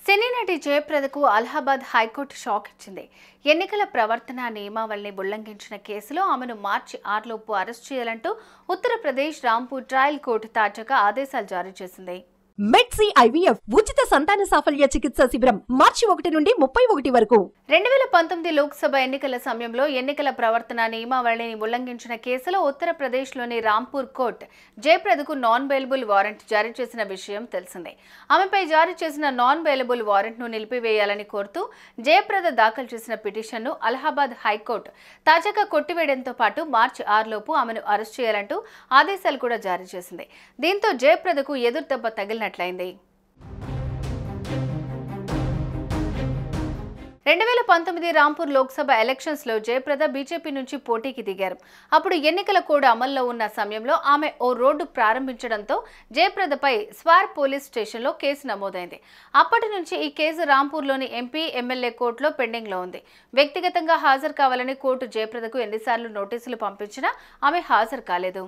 సినీ నటి జయప్రదకు Allahabad high court shock ఇచ్చింది ఎన్నికల ప్రవర్తన నియమావళిని ఉల్లంఘించిన కేసులో ఆమెను మార్చి ఆరులోపు అరెస్ట్ చేయాలంటూ ఉత్తరప్రదేశ్ రాంపూర్ ట్రయల్ కోర్టు తాజాగా ఆదేశాలు జారీ చేసింది మెడ్సీ ఐవీఎఫ్ ఉచిత సంతాన సాఫల్య చికిత్స శిబిరం మార్చి ఒకటి నుండి ముప్పై ఒకటి వరకు రెండు వేల పంతొమ్మిది లోక్సభ ఎన్నికల సమయంలో ఎన్నికల ప్రవర్తన నియమావళిని ఉల్లంఘించిన కేసులో ఉత్తరప్రదేశ్లోని రాంపూర్ కోర్టు జయప్రదకు నాన్ బెయిలబుల్ వారెంట్ జారీ చేసిన విషయం తెలిసిందే ఆమెపై జారీ చేసిన నాన్ బెయిలబుల్ వారెంట్ను నిలిపివేయాలని కోరుతూ జయప్రద దాఖలు చేసిన పిటిషన్ను అలహాబాద్ హైకోర్టు తాజాగా కొట్టివేయడంతో పాటు మార్చి ఆరులోపు ఆమెను అరెస్ట్ చేయాలంటూ ఆదేశాలు కూడా జారీ చేసింది దీంతో జయప్రదకు ఎదురుదెబ్బ తగిలినట్లయింది రెండు వేల పంతొమ్మిది రాంపూర్ లోక్సభ ఎలక్షన్స్ లో జయప్రద బీజేపీ నుంచి పోటీకి దిగారు అప్పుడు ఎన్నికల కోడ్ అమల్లో ఉన్న సమయంలో ఆమె ఓ రోడ్డు ప్రారంభించడంతో జయప్రదపై స్వార్ పోలీస్ స్టేషన్లో కేసు నమోదైంది అప్పటి నుంచి ఈ కేసు రాంపూర్లోని ఎంపీ ఎమ్మెల్యే కోర్టులో పెండింగ్లో ఉంది వ్యక్తిగతంగా హాజరు కావాలని కోర్టు జయప్రదకు ఎన్నిసార్లు నోటీసులు పంపించినా ఆమె హాజరు కాలేదు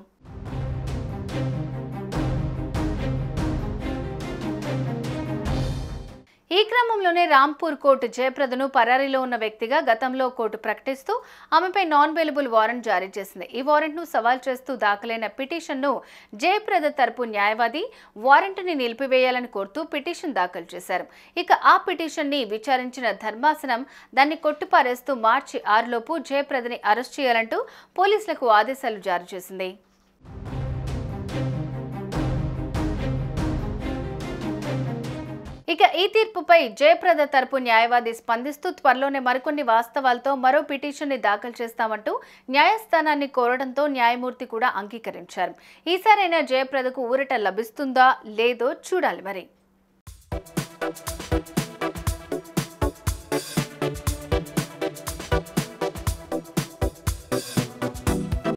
ఈ క్రమంలోనే రాంపూర్ కోర్టు జయప్రదను పరారీలో ఉన్న వ్యక్తిగా గతంలో కోర్టు ప్రకటిస్తూ ఆమెపై నాన్ బెయిలబుల్ వారెంట్ జారీ చేసింది ఈ వారెంట్ను సవాల్ చేస్తూ దాఖలైన పిటిషన్ను జయప్రద తరపు న్యాయవాది వారెంట్ని నిలిపివేయాలని కోరుతూ పిటిషన్ దాఖలు చేశారు ఇక ఆ పిటిషన్ని విచారించిన ధర్మాసనం దాన్ని కొట్టిపారేస్తూ మార్చి ఆరులోపు జయప్రదని అరెస్ట్ చేయాలంటూ పోలీసులకు ఆదేశాలు జారీ చేసింది ఇక ఈ తీర్పుపై జయప్రద తరపు న్యాయవాది స్పందిస్తూ త్వరలోనే మరికొన్ని వాస్తవాలతో మరో పిటిషన్ని దాఖలు చేస్తామంటూ న్యాయస్థానాన్ని కోరడంతో న్యాయమూర్తి కూడా అంగీకరించారు ఈసారైనా జయప్రదకు ఊరట లభిస్తుందా లేదో చూడాలి మరి